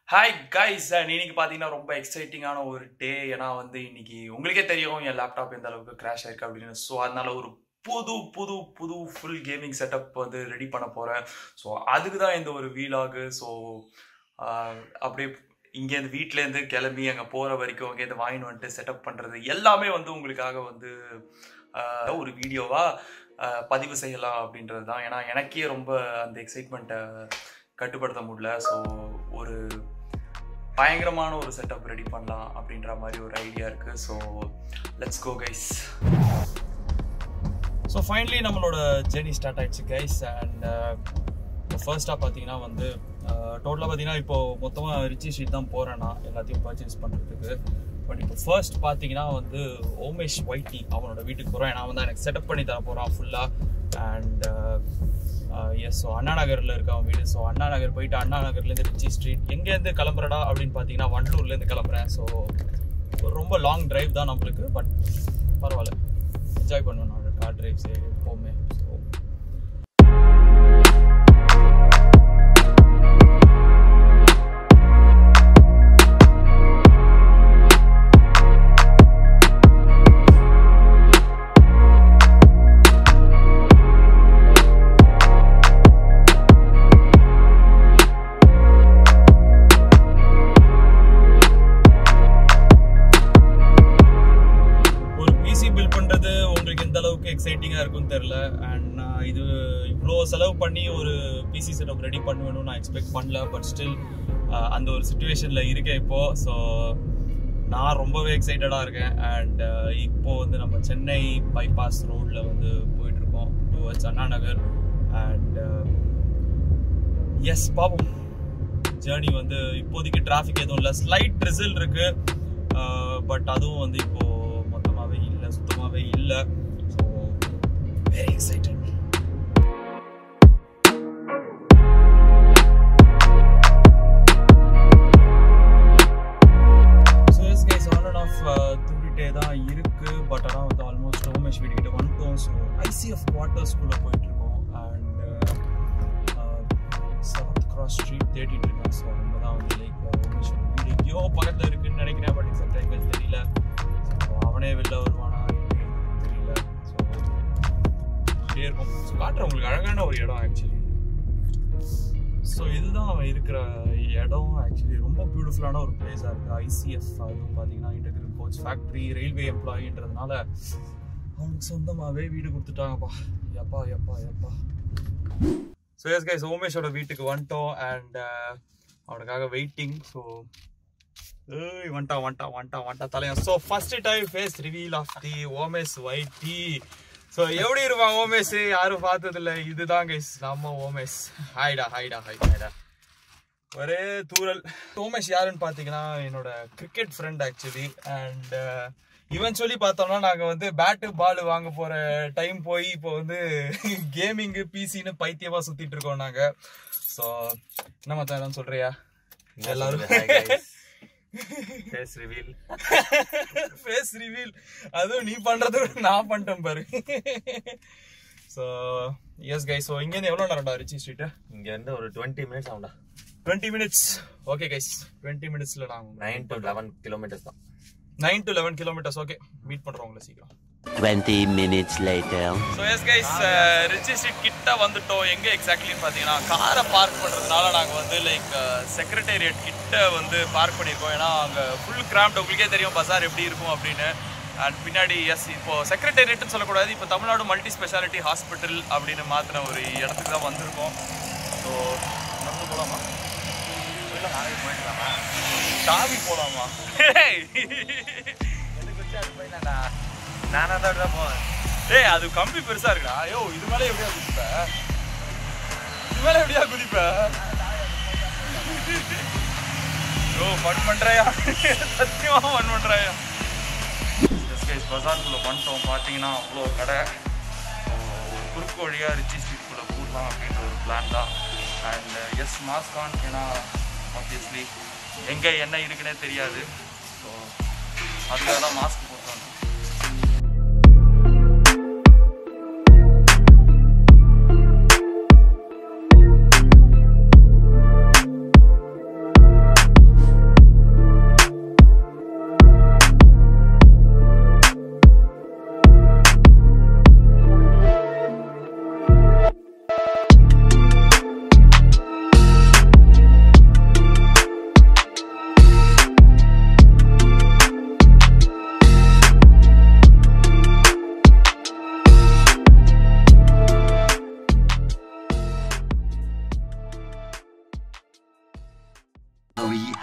Hi guys and இன்னைக்கு பார்த்தீங்கன்னா ரொம்ப எக்ஸைட்டிங்கான ஒரு டே ஏன்னா வந்து இன்னைக்கு உங்களுக்கே தெரியும் என் லேப்டாப் எந்த அளவுக்கு கிராஷ் ஆயிருக்கு அப்படின்னு ஸோ அதனால ஒரு புது புது புது ஃபுல் கேமிங் செட்டப் வந்து ரெடி பண்ண போகிறேன் ஸோ அதுக்கு தான் இந்த ஒரு வீலாகு ஸோ அப்படியே இங்கேருந்து வீட்டிலேருந்து கிளம்பி அங்கே போகிற வரைக்கும் அங்கேருந்து வாங்கிட்டு வந்துட்டு செட்டப் பண்ணுறது எல்லாமே வந்து உங்களுக்காக வந்து ஆஹ், ஒரு வீடியோவாக பதிவு செய்யலாம் அப்படின்றது தான் ஏன்னா எனக்கே ரொம்ப அந்த எக்ஸைட்மெண்ட்டை கட்டுப்படுத்த முடியல ஸோ ஒரு பயங்கரமான ஒரு செட்டப் ரெடி பண்ணலாம் அப்படின்ற மாதிரி ஒரு ஐடியா இருக்கு so let's go guys so finally நம்மளோட ஜேர்னி ஸ்டார்ட் ஆயிடுச்சு கைஸ் அண்ட் ஃபர்ஸ்ட்டாக பார்த்தீங்கன்னா வந்து டோட்டலாக பார்த்தீங்கன்னா இப்போ மொத்தமாக ரிச்சி ஷீட் தான் போகிறேன் நான் எல்லாத்தையும் பர்ச்சேஸ் பண்ணுறதுக்கு பட் இப்போ ஃபர்ஸ்ட் பார்த்தீங்கன்னா வந்து ஓமேஷ் ஒய்டி அவனோட வீட்டுக்கு போகிறோம் ஏன்னா வந்து எனக்கு செட்டப் பண்ணி தர போகிறான் ஃபுல்லாக அண்ட் எஸ் ஸோ அண்ணா நகரில் இருக்க அவன் வீடு ஸோ அண்ணா நகர் போயிட்டு அண்ணா நகர்லேருந்து ரிச்சி ஸ்ட்ரீட் எங்கேருந்து கிளம்புறடா அப்படின்னு பார்த்தீங்கன்னா வண்டலூர்லேருந்து கிளம்புறேன் ஸோ ரொம்ப லாங் டிரைவ் தான் நம்மளுக்கு பட் பரவாயில்ல என்ஜாய் பண்ணுவேன் நான் கார் டிரைவ்ஸ் எப்போவுமே ஸோ ஒரு பிசி பில்ட் பண்றது உங்களுக்கு எந்த அளவுக்கு எக்ஸைட்டிங்கா இருக்கும்னு தெரியல அண்ட் நான் இது இவ்வளோ செலவு பண்ணி ஒரு பிசி செட்டப் ரெடி பண்ணுவேன்னு நான் எக்ஸ்பெக்ட் பண்ணல பட் ஸ்டில் அந்த ஒரு சுச்சுவேஷன்ல இருக்கேன் இப்போ ஸோ நான் ரொம்பவே எக்ஸைட்டடாக இருக்கேன் அண்ட் இப்போ வந்து நம்ம சென்னை பைபாஸ் ரோட்ல வந்து போயிட்டு இருக்கோம் towards Anna Nagar and yes பாப்போம் ஜேர்னி வந்து இப்போதைக்கு டிராஃபிக் எதுவும் இல்லை ஸ்லைட் ரிசல்ட் இருக்கு பட் அதுவும் வந்து இப்போ மொத்தமாகவே இல்லை சுத்தமாகவே இல்லை so very excited so yes guys on and off தூங்கிட்டே தான் இருக்கு பட் ஆனால் வந்து ஆல்மோஸ்ட் உமேஷ் வீடுகிட்ட வந்துட்டோம் ஸோ ஐசிஎஃப் குவார்ட்டர்ஸ்குள்ளே போயிட்டு இருக்கோம் அண்ட் செவன்த் கிராஸ் ஸ்ட்ரீட் தேடிட்டு இருக்கேன் ஸோ அவங்க தான் வந்து லைக் உமேஷ் வீடு எங்கேயோ பக்கத்தில் இருக்குன்னு நினைக்கிறேன் பட் எக்ஸாக்ட் எங்களுக்கு தெரியல ஸோ அவனே வெளில வருவானா என்னன்னு தெரியல ஸோ இப்படியே இருக்கும் ஸோ காட்டுறேன் உங்களுக்கு அழகான ஒரு இடம் ஆக்சுவலி ஸோ இதுதான் அவன் இருக்கிற இடம் ஆக்சுவலி ரொம்ப பியூட்டிஃபுல்லான ஒரு பிளேஸாக இருக்குது ஐசிஎஃப் அதுவும் பார்த்தீங்கன்னா இன்டெகிரல் கோச் ஃபேக்ட்ரி ரயில்வே எம்ப்ளாயின்றதுனால அவனுக்கு சொந்தமாகவே வீடு கொடுத்துட்டாங்கப்பா எப்பா எப்பா எப்பா ஸோ எஸ் கைஸ் ஓமேஷோட வீட்டுக்கு வந்துட்டோம் அண்ட் அவனுக்காக வெயிட்டிங் ஸோ ஏய் வந்துட்டா வந்துட்டா வந்துட்டா வந்துட்டா தலையன் so first time face reveal of the Omesh YT so எப்படி இருப்பான் ஓமேஷ் யாரும் பார்த்ததில்ல இதுதான் கைஸ் நம்ம ஓமேஷ் ஹாய்டா ஹாய்டா ஹாய் ஹாய்டா ஒரே தூரல் ஓமேஷ் யாருன்னு பார்த்தீங்கன்னா என்னோட cricket friend actually and eventually பார்த்தோம்னா நாங்கள் வந்து பேட்டு பால் வாங்க போகிற டைம் போய் இப்போ வந்து கேமிங்கு பிசின்னு பைத்தியமாக சுற்றிட்டு இருக்கோம் நாங்கள் ஸோ என்ன மச்சான் சொல்றியா எல்லாரும் ஃபேஸ் ரிவீல் ஃபேஸ் ரிவீல் அதுவும் நீ பண்றது விட நான் பண்ணிட்டேன் பாரு ஸோ எஸ் கைஸ் ஸோ இங்கேருந்து எவ்வளோ நேரம்டா ரிச்சி ஸ்ட்ரீட்டு இங்க இருந்து ஒரு டுவெண்ட்டி மினிட்ஸ் ஆகும்டா twenty minutes okay guys twenty மினிட்ஸில் நாங்கள் நைன் டு லெவன் கிலோமீட்டர்ஸ் தான் nine to eleven kilometres okay meet பண்ணுறோம் உங்களை சீக்கிரம் 20 minutes later. So yes guys Ritchie street கிட்ட வந்துட்டோம் எங்கே எக்ஸாக்ட்லின்னு பார்த்தீங்கன்னா காரை பார்க் பண்ணுறதுனால நாங்கள் வந்து லைக் செக்ரட்டேரியட் கிட்ட வந்து பார்க் பண்ணியிருக்கோம் ஏன்னா அங்கே ஃபுல் கிராம்ட் உங்களுக்கே தெரியும் பஸார் எப்படி இருக்கும் அப்படின்னு அண்ட் பின்னாடி எஸ் இப்போ செக்ரட்டேரியட்னு சொல்லக்கூடாது இப்போ தமிழ்நாடு மல்டி ஸ்பெஷாலிட்டி ஹாஸ்பிட்டல் அப்படின்னு மாற்றின ஒரு இடத்துக்கு தான் வந்திருக்கோம் ஸோ நடந்து போகலாமா இல்லை நாளைக்கு போயிடலாமா சாமி போகலாமா நானா தான் தான் போவேன் டேய் அது கம்பி பெருசா இருக்குடா ஐயோ இது மேல எப்படியா குதிப்ப இது மேல எப்படியா குதிப்ப ஓ ஃபன் பண்றாயா சத்தியமா ஃபன் பண்றாயா எஸ் கைஸ் பஜார்க்குள்ள வந்துட்டோம் பார்த்தீங்கன்னா அவ்வளோ கடை So, ஒரு குறுக்கு வழியாக ரிச்சி ஸ்ட்ரீட்குள்ளே போடலாம் அப்படின்ற ஒரு பிளான் தான் அண்ட் எஸ் மாஸ்க் ஆன் ஏன்னா ஆப்வியஸ்லி எங்கே என்ன இருக்குன்னே தெரியாது ஸோ அதுக்காக தான் மாஸ்க் போட்டு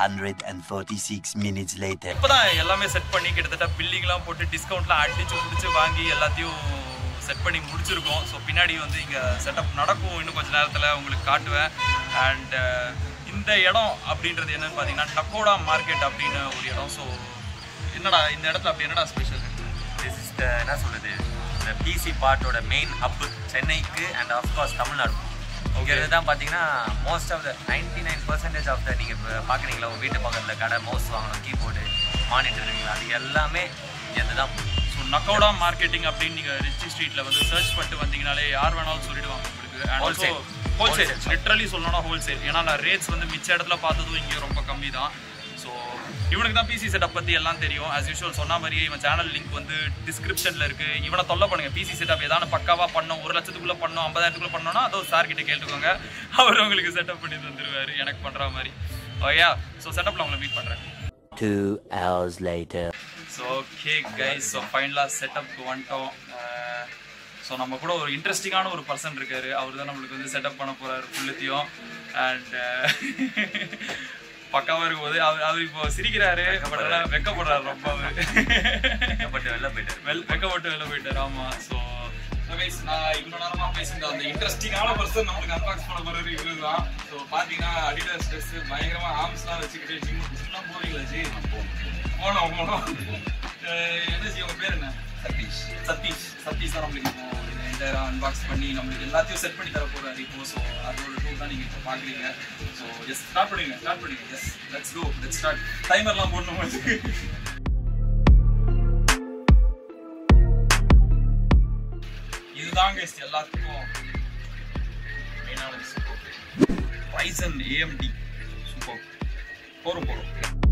146 minutes later. இப்போதான் எல்லாமே செட் பண்ணி கிட்டத்தட்ட பில்லிங்லாம் போட்டு டிஸ்கவுண்ட்லாம் அடிச்சு பிடிச்சி வாங்கி எல்லாத்தையும் செட் பண்ணி முடிச்சிருக்கோம் ஸோ பின்னாடி வந்து இங்கே செட்டப் நடக்கும் இன்னும் கொஞ்ச நேரத்தில் உங்களுக்கு காட்டுவேன் அண்ட் இந்த இடம் அப்படின்றது என்னன்னு பார்த்தீங்கன்னா டக்கோடா மார்க்கெட் அப்படின்னு ஒரு இடம் ஸோ என்னடா இந்த இடத்துல அப்படி என்னடா ஸ்பெஷல் திஸ் இஸ் த என்ன சொல்றது இந்த பிசி பார்ட்டோட மெயின் ஹப் சென்னைக்கு அண்ட் ஆஃப்கோர்ஸ் தமிழ்நாடு இங்கே இருந்து தான் பார்த்தீங்கன்னா most of the ninety nine percentage of the நீங்கள் இப்போ பார்க்குறீங்களா உங்கள் வீட்டு பக்கத்தில் கடை மவுஸ் வாங்கணும் கீபோர்டு மானிட்டருங்களா அது எல்லாமே இங்கேருந்து தான் போகுது ஸோ நக்கோடா மார்க்கெட்டிங் அப்படின்னு நீங்கள் ரிச்சி ஸ்ட்ரீட்டில் வந்து சர்ச் பண்ணிட்டு வந்தீங்கனாலே யார் வேணாலும் சொல்லிடுவாங்க உங்களுக்கு and also Wholesale. Wholesale Wholesale shop. Literally சொல்லணும்னா ஹோல்சேல் ஏன்னா நான் ரேட்ஸ் வந்து மிச்ச இடத்துல பார்த்ததும் இங்கே ரொம்ப கம்மி தான் ஸோ இவனுக்கு தான் பிசி செட்டப் பற்றி எல்லாம் தெரியும் ஆஸ் யூஷுவல் சொன்ன மாதிரியே இவன் சேனல் லிங்க் வந்து டிஸ்கிரிப்ஷனில் இருக்குது இவனை தொல்லை பண்ணுங்க பிசி செட்டப் ஏதாவது பக்காவாக பண்ணோம் ஒரு லட்சத்துக்குள்ளே பண்ணோம் ஐம்பதாயிரத்துக்குள்ளே பண்ணோம்னா அதோ சார் கிட்ட கேட்டுக்கோங்க அவர் உங்களுக்கு செட்டப் பண்ணி தந்துருவாரு எனக்கு பண்ணுற மாதிரி ஓகேயா ஸோ செட்டப்பில் உங்களை மீட் பண்ணுறேன் Two hours later. So okay guys so ஃபைனலாக செட்டப்க்கு வந்துட்டோம் ஸோ நம்ம கூட ஒரு இன்ட்ரெஸ்டிங்கான ஒரு பர்சன் இருக்காரு அவர் தான் நம்மளுக்கு வந்து செட்டப் பண்ண போறாரு ஃபுல்லுத்தையும் அண்ட் பக்காவாக இருக்கும்போது அவர் அவர் இப்போ சிரிக்கிறாரு பட் ஆனால் வெக்கப்படுறாரு ரொம்ப அவரு பட் வெளில போயிட்டாரு வெல் வெக்கப்பட்டு வெளில போயிட்டாரு ஆமா ஸோ கைஸ் நான் இவ்வளோ நேரமா பேசியிருந்த அந்த இன்ட்ரெஸ்டிங்கான பர்சன் நம்மளுக்கு அன்பாக்ஸ் பண்ண போறது இவரு தான் ஸோ பார்த்தீங்கன்னா அடிடாஸ் ட்ரெஸ் பயங்கரமா ஆர்ம்ஸ்லாம் வச்சுக்கிட்டு ஜிம் ஜிம்லாம் போவீங்களா ஜி போனோம் போனோம் அஹ் என்ன ஜி உங்க பேர் என்ன சதீஷ் சதீஷ் சதீஷ் தான் நம்மளுக்கு இப்போ என்டையரா அன்பாக்ஸ் பண்ணி நம்மளுக்கு எல்லாத்தையும் செட் பண்ணி தர போறாரு இப்போ ஸோ அதோட டூ தான் நீங்க இப்போ பாக்குறீங்க ஸோ எஸ் ஸ்டார்ட் பண்ணுங்க ஸ்டார்ட் பண்ணுங்க yes let's go let's start டைமர்லாம் போடணும் உங்களுக்கு இதுதாங்க guys எல்லாத்துக்கும் மெயினான விஷயம் ரைசன் ஏஎம்டி சூப்பர் போறோம் போறோம்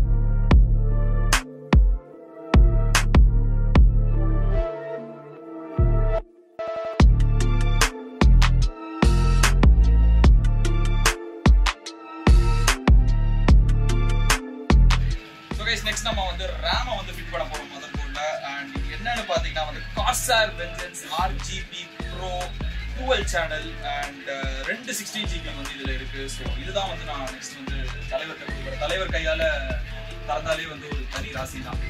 ஸோ கைஸ் நெக்ஸ்ட் நம்ம வந்து ரேமை வந்து ஃபிட் பண்ண போறோம் மதர் போர்டில் அண்ட் என்னன்னு பார்த்தீங்கன்னா வந்து Corsair Vengeance RGB pro dual channel and ரெண்டு சிக்ஸ்டீன் ஜிபி வந்து இதில் இருக்கு ஸோ இதுதான் வந்து நான் நெக்ஸ்ட் வந்து தலைவர் கொடுக்குறேன் தலைவர் கையால் திறந்தாலே வந்து ஒரு தனி ராசி தான்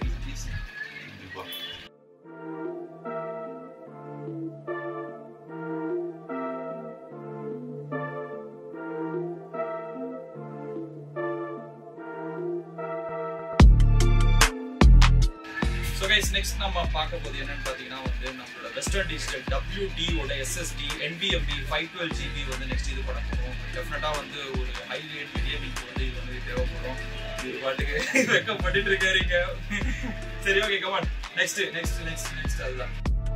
ஸோ கைஸ் நெக்ஸ்ட் நம்ம பார்க்க போது என்னன்னு பார்த்தீங்கன்னா வந்து நம்மளோட வெஸ்டர்ன் டிஜிட்டல் WD ஓட SSD NVMe five twelve GB வந்து நெக்ஸ்ட் இது பண்ண போகிறோம் டெஃபினட்டாக வந்து ஒரு ஹை ரேட் கேமிங்க்கு வந்து இது வந்து தேவைப்படும் இது பாட்டுக்கு வெக்கப்பட்டுட்டு இருக்காருங்க சரி okay come on next next next next அதுதான்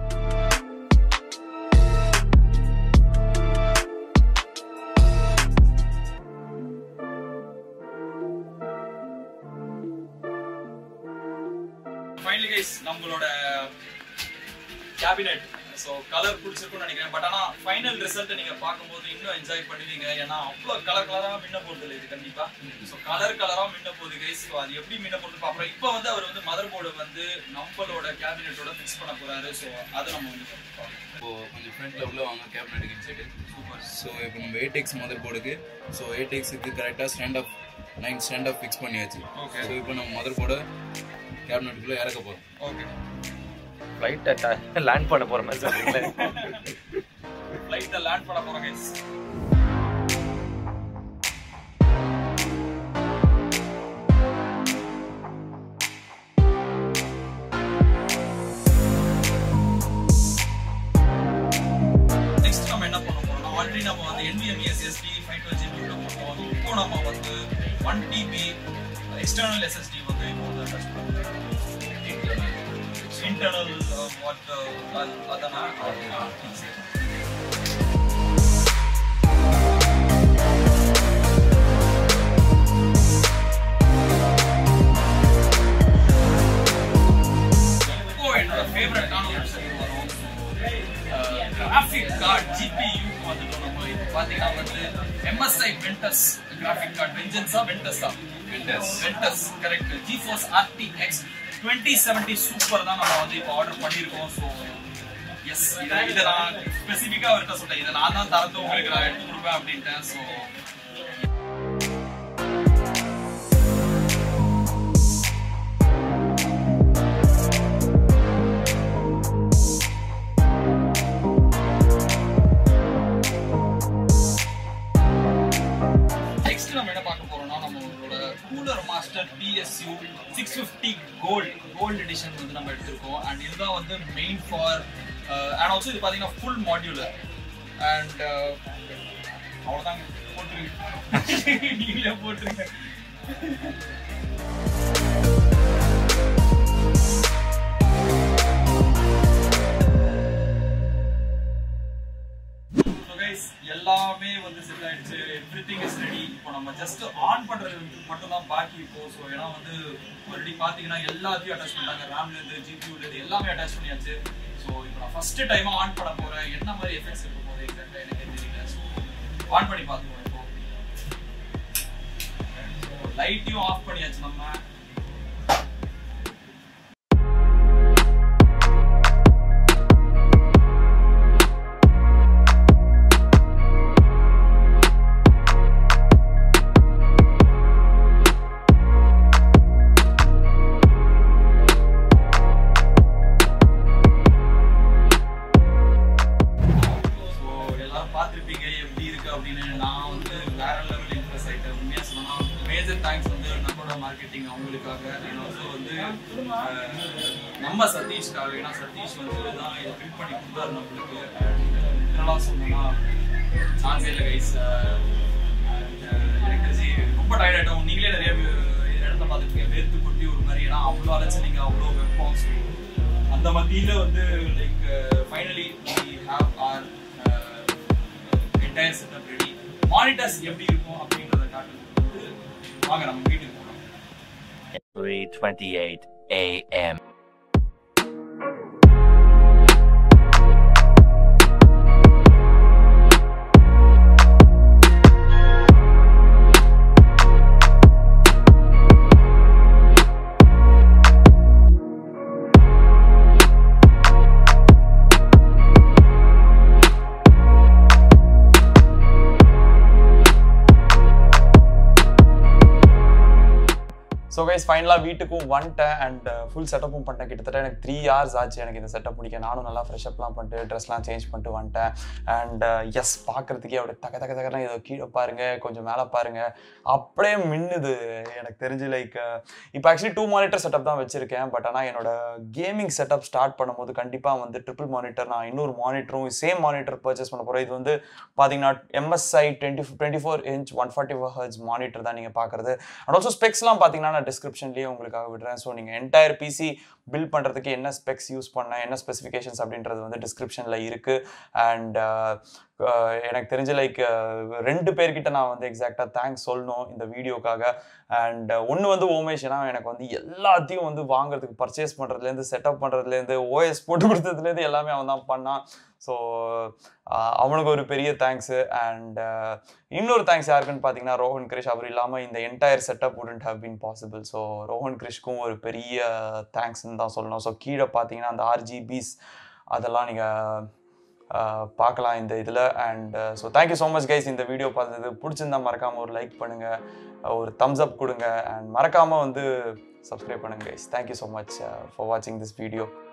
ஃபைனலி கைஸ் நம்மளோட கேபினெட் ஸோ கலர் பிடிச்சிருக்கும்னு நினைக்கிறேன் பட் ஆனால் ஃபைனல் ரிசல்ட்டை நீங்கள் பார்க்கும்போது இன்னும் என்ஜாய் பண்ணுவீங்க ஏன்னா அவ்வளோ கலர் கலராக மின்ன போகிறது இல்லை இது கண்டிப்பாக ஸோ கலர் கலராக மின்ன போகுது கைஸ் ஸோ அது எப்படி மின்ன போகிறது பார்க்குறோம் இப்போ வந்து அவர் வந்து மதர் போர்டு வந்து நம்மளோட கேபினெட்டோட ஃபிக்ஸ் பண்ண போறாரு ஸோ அதை நம்ம வந்து பார்க்கலாம் இப்போ கொஞ்சம் ஃப்ரண்ட்ல உள்ள வாங்க கேபினெட் இன்சைடு ஸோ இப்போ நம்ம ஏடெக்ஸ் மதர் போர்டுக்கு ஸோ ஏடெக்ஸுக்கு கரெக்டாக standoff nine standoff fix பண்ணியாச்சு Okay. ஸோ இப்போ நம்ம மதர் போர்டை கேபினெட்டுக்குள்ளே இறக்க போகிறோம் ஓகே ஃப்ளைட்டை லேண்ட் பண்ண போற மாதிரி சொல்றீங்களே ஃப்ளைட்டை லேண்ட் பண்ண போகிறோம் கைஸ் நெக்ஸ்ட் நம்ம என்ன பண்ண போறோம்னா ஆல்ரெடி நம்ம வந்து NVMe SSD five twelve GB உள்ள போட்டோம் இப்போ நம்ம வந்து ஒன் டிபி எக்ஸ்டர்னல் எஸ்எஸ்டி வந்து இப்போ வந்து attach பண்ணுறோம் இன்டர்னல் வாட் அதான் இப்போ என்னோட ஃபேவரட்டான ஒரு விஷயம் வரும் கிராஃபிக் கார்டு ஜிபியூ வந்துட்டோம் நம்ம இப்போ பார்த்தீங்கன்னா வந்து எம்எஸ்ஐ வென்டஸ் கிராஃபிக் கார்டு வெஞ்சன்ஸா வென்டஸா Ventus Ventus correct GeForce RTX twenty seventy super தான் நம்ம வந்து இப்போ ஆர்டர் பண்ணியிருக்கோம் ஸோ எஸ் இதை இதை நான் ஸ்பெசிஃபிக்காக அவர்கிட்ட சொல்லிட்டேன் இதை நான் தான் தரத்து உங்களுக்கு நான் எடுத்து கொடுப்பேன் அப்படின்ட்டேன் ஸோ வந்து நம்ம எடுத்திருக்கோம் அண்ட் இதுதான் வந்து மெயின் ஃபார் அண்ட் ஆல்சோ இது பார்த்தீங்கன்னா ஃபுல் மாடியூலர் அண்ட் அவ்வளோதாங்க போட்டுருங்க நீங்களே போட்டுருங்க So guys, எல்லாமே வந்து செட் ஆயிடுச்சு எவ்ரிதிங் இஸ் ரெடி இப்போ நம்ம ஜஸ்ட் ஆன் பண்றது மட்டும் தான் பாக்கி இப்போ ஸோ ஏன்னா வந்து ஆல்ரெடி பாத்தீங்கன்னா எல்லாத்தையும் அட்டாச் பண்ணிட்டாங்க ரேம்ல இருந்து ஜிபியூல இருந்து எல்லாமே அட்டாச் பண்ணியாச்சு ஸோ இப்போ நான் ஃபர்ஸ்ட் டைம் ஆன் பண்ண போறேன் என்ன மாதிரி எஃபெக்ட்ஸ் இருக்க போகுது எக்ஸாக்டா எனக்கு தெரியல ஸோ ஆன் பண்ணி பார்த்துக்கோ இப்போ லைட்டையும் ஆஃப் பண்ணியாச்சு நம்ம ஸோ எல்லாரும் பார்த்துருப்பீங்க எப்படி இருக்கு அப்படின்னு நான் வந்து வேற லெவல் இம்ப்ரெஸ் ஆயிட்டேன் உண்மையாக சொன்னா மேஜர் தேங்க்ஸ் வந்து நம்மளோட மார்க்கெட்டிங் அவங்களுக்காக அண்ட் ஆல்சோ வந்து அஹ், நம்ம சதீஷ்காக ஏன்னா சதீஷ் வந்து தான் இதை பில்ட் பண்ணி கொடுத்தாரு நம்மளுக்கு என்னெல்லாம் சொன்னா சான்ஸே இல்லை கைஸ் எனக்கு தெரிஞ்சு ரொம்ப டயர்ட் ஆகிட்டோம் நீங்களே நிறைய இடத்துல பார்த்துருக்கீங்க வேர்த்து கொட்டி ஒரு மாதிரி ஏன்னா அவ்வளோ அலைச்சலிங்க அவ்வளோ வெப்பம் ஸோ அந்த மத்தியில வந்து like finally we have our entire setup ready monitors எப்படி இருக்கும் அப்படின்றத காட்டுறதுக்கு வந்து வாங்க நம்ம வீட்டுக்கு போகலாம் 3:28 a.m. ஸோ கைஸ் ஃபைனலாக வீட்டுக்கும் வந்துட்டேன் அண்ட் ஃபுல் செட்டப்பும் பண்ணிட்டேன் கிட்டத்தட்ட எனக்கு த்ரீ ஹவர்ஸ் ஆச்சு எனக்கு இந்த செட்டப் முடிக்க நானும் நல்லா ஃப்ரெஷ்அப்லாம் பண்ணிட்டு ட்ரெஸ்லாம் சேஞ்ச் பண்ணிட்டு வந்துட்டேன் அண்ட் எஸ் பார்க்குறதுக்கே அப்படியே தக்க தக்க தக்கனா ஏதோ கீழே பாருங்க கொஞ்சம் மேலே பாருங்க அப்படியே மின்னுது எனக்கு தெரிஞ்சு லைக் இப்போ ஆக்சுவலி டூ மானிட்டர் செட்டப் தான் வச்சிருக்கேன் பட் ஆனால் என்னோட கேமிங் செட்டப் ஸ்டார்ட் பண்ணும்போது கண்டிப்பாக வந்து ட்ரிபிள் மானிட்டர் நான் இன்னொரு மானிட்டரும் சேம் மானிட்டர் பர்ச்சேஸ் பண்ண போகிறேன் இது வந்து பார்த்தீங்கன்னா MSI twenty twenty four inch one forty four hertz monitor தான் நீங்கள் பார்க்குறது அண்ட் ஆல்சோ ஸ்பெக்ஸ்லாம் பார்த்தீங்கன்னா நான் டிஸ்கிரிப்ஷன்லேயே உங்களுக்காக விடுறேன் ஸோ நீங்கள் என்டையர் பிசி பில்ட் பண்ணுறதுக்கு என்ன ஸ்பெக்ஸ் யூஸ் பண்ணேன் என்ன ஸ்பெசிஃபிகேஷன்ஸ் அப்படின்றது வந்து டிஸ்கிரிப்ஷனில் இருக்குது அண்ட் எனக்கு தெரிஞ்ச லைக் ரெண்டு பேர்கிட்ட நான் வந்து எக்ஸாக்டாக தேங்க்ஸ் சொல்லணும் இந்த வீடியோக்காக அண்ட் ஒன்று வந்து ஓமேஷ் ஏன்னா எனக்கு வந்து எல்லாத்தையும் வந்து வாங்குறதுக்கு பர்ச்சேஸ் பண்ணுறதுலேருந்து செட்டப் பண்ணுறதுலேருந்து ஓஎஸ் போட்டு கொடுத்ததுலேருந்து எல்லாமே அவன் தான் பண்ணான் ஸோ அவனுக்கு ஒரு பெரிய தேங்க்ஸு அண்ட் இன்னொரு தேங்க்ஸ் யாருக்குன்னு பார்த்தீங்கன்னா ரோஹன் கிரிஷ் அவர் இல்லாமல் இந்த entire setup wouldn't have been possible so Rohan கிரிஷ்க்கும் ஒரு பெரிய தேங்க்ஸ்ன்னு தான் சொல்லணும் ஸோ கீழே பார்த்தீங்கன்னா அந்த ஆர்ஜிபிஸ் அதெல்லாம் நீங்கள் பார்க்கலாம் இந்த இதில் and so thank you so much guys இந்த வீடியோ பார்த்தது பிடிச்சிருந்தா மறக்காமல் ஒரு லைக் பண்ணுங்கள் ஒரு தம்ஸ் அப் கொடுங்க அண்ட் மறக்காமல் வந்து சப்ஸ்கிரைப் பண்ணுங்க guys thank you so much for வாட்சிங் திஸ் வீடியோ